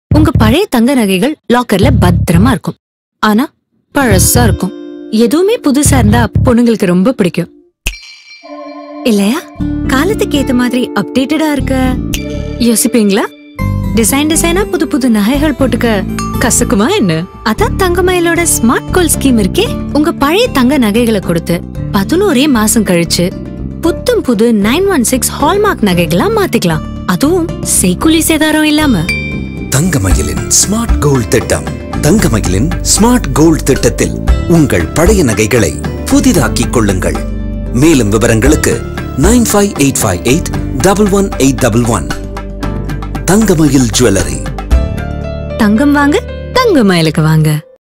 உங்க பழைய தங்க நகைகள் லாக்கர்ல பத்திரமா இருக்கும் ஆனா பழசா இருக்கும் எதுவுமே புதுசா இருந்தா பொண்ணுங்களுக்கு ரொம்ப பிடிக்கும் இல்லையா காலத்துக்கு ஏத்த மாதிரி அப்டேட்டடா இருக்க யோசிப்பீங்களா டிசைன் டிசைனா புது புது நகைகள் போட்டுக்க கசக்குமா என்ன அதான் தங்கமயிலோட ஸ்மார்ட் கோல் ஸ்கீம் இருக்கே உங்க பழைய தங்க நகைகளை கொடுத்து பதினோரே மாசம் கழிச்சு புத்தம் புது நைன் ஒன் சிக்ஸ் ஹால்மார்க் நகைகளா மாத்திக்கலாம் அதுவும் செய்குலி சேதாரம் இல்லாம தங்கமயிலின் ஸ்மார்ட் கோல்ட் திட்டம் தங்கமயிலின் ஸ்மார்ட் கோல்ட் திட்டத்தில் உங்கள் பழைய நகைகளை புதிதாக்கிக் கொள்ளுங்கள் மேலும் விவரங்களுக்கு nine five eight five eight double one eight double one Thangamayil jewellery தங்கம் வாங்க தங்க மயிலுக்கு வாங்க